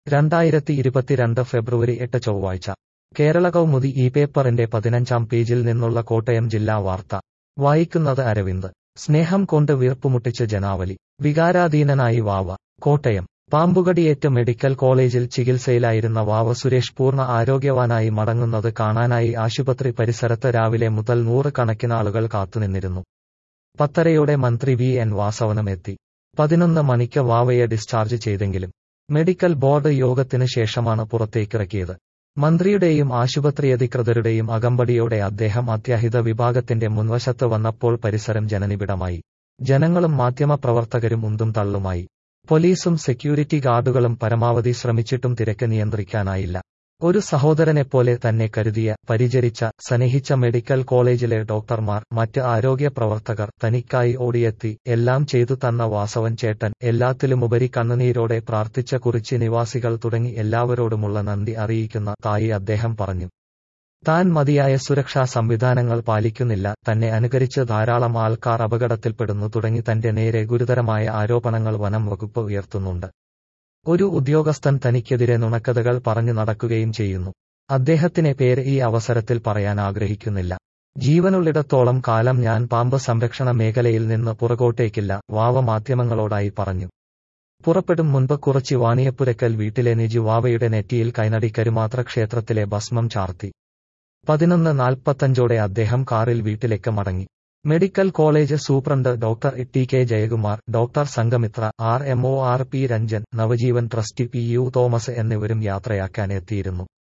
രണ്ടായിരത്തി ഇരുപത്തിരണ്ട് ഫെബ്രുവരി എട്ട് ചൊവ്വാഴ്ച കേരള കൗമുദി ഈ പേപ്പറിന്റെ പതിനഞ്ചാം പേജിൽ നിന്നുള്ള കോട്ടയം ജില്ലാ വാർത്ത വായിക്കുന്നത് അരവിന്ദ് സ്നേഹം കൊണ്ട് വീർപ്പുമുട്ടിച്ച് ജനാവലി വികാരാധീനനായി വാവ കോട്ടയം പാമ്പുകടിയേറ്റ് മെഡിക്കൽ കോളേജിൽ ചികിത്സയിലായിരുന്ന വാവ സുരേഷ് പൂർണ്ണ ആരോഗ്യവാനായി മടങ്ങുന്നത് കാണാനായി ആശുപത്രി പരിസരത്ത് രാവിലെ മുതൽ നൂറുകണക്കിന് ആളുകൾ കാത്തുനിന്നിരുന്നു പത്തരയോടെ മന്ത്രി വി എൻ വാസവനം എത്തി പതിനൊന്ന് മണിക്ക് വാവയെ ഡിസ്ചാർജ് ചെയ്തെങ്കിലും മെഡിക്കൽ ബോർഡ് യോഗത്തിന് ശേഷമാണ് പുറത്തേക്കിറക്കിയത് മന്ത്രിയുടെയും ആശുപത്രി അധികൃതരുടെയും അകമ്പടിയോടെ അദ്ദേഹം അത്യാഹിത വിഭാഗത്തിന്റെ മുൻവശത്ത് വന്നപ്പോൾ പരിസരം ജനനിബിഡമായി ജനങ്ങളും മാധ്യമപ്രവർത്തകരും ഉന്തും തള്ളുമായി പോലീസും സെക്യൂരിറ്റി ഗാർഡുകളും പരമാവധി ശ്രമിച്ചിട്ടും തിരക്ക് നിയന്ത്രിക്കാനായില്ല ഒരു സഹോദരനെപ്പോലെ തന്നെ കരുതിയ പരിചരിച്ച സ്നേഹിച്ച മെഡിക്കൽ കോളേജിലെ ഡോക്ടർമാർ മറ്റ് ആരോഗ്യ പ്രവർത്തകർ തനിക്കായി ഓടിയെത്തി എല്ലാം ചെയ്തു തന്ന വാസവൻ ചേട്ടൻ എല്ലാത്തിലുമുപരി കണ്ണുനീരോടെ പ്രാർത്ഥിച്ച കുറിച്ച് നിവാസികൾ തുടങ്ങി എല്ലാവരോടുമുള്ള നന്ദി അറിയിക്കുന്ന തായി അദ്ദേഹം പറഞ്ഞു താൻ മതിയായ സുരക്ഷാ സംവിധാനങ്ങൾ പാലിക്കുന്നില്ല തന്നെ അനുകരിച്ച് ധാരാളം ആൾക്കാർ അപകടത്തിൽപ്പെടുന്നു തുടങ്ങി തന്റെ നേരെ ഗുരുതരമായ ആരോപണങ്ങൾ വനം വകുപ്പ് ഉയർത്തുന്നുണ്ട് ഒരു ഉദ്യോഗസ്ഥൻ തനിക്കെതിരെ നുണക്കഥകൾ പറഞ്ഞു നടക്കുകയും ചെയ്യുന്നു അദ്ദേഹത്തിനെ പേര് ഈ അവസരത്തിൽ പറയാൻ ആഗ്രഹിക്കുന്നില്ല ജീവനുള്ളിടത്തോളം കാലം ഞാൻ പാമ്പ് സംരക്ഷണ മേഖലയിൽ നിന്ന് പുറകോട്ടേക്കില്ല വാവ മാധ്യമങ്ങളോടായി പറഞ്ഞു പുറപ്പെടും മുൻപ് കുറച്ച് വാണിയപ്പുരക്കൽ വീട്ടിലെ നിജു വാവയുടെ നെറ്റിയിൽ കൈനടി കരുമാത്ര ക്ഷേത്രത്തിലെ ഭസ്മം ചാർത്തി പതിനൊന്ന് നാൽപ്പത്തഞ്ചോടെ അദ്ദേഹം കാറിൽ വീട്ടിലേക്ക് മടങ്ങി medical college superintendent doctor T K Jayakumar doctor Sangamitra R M O R P Ranjan Navajeevan trustee P U Thomas എന്നിവരും യാത്രയാക്കാൻ എത്തിയിരുന്നു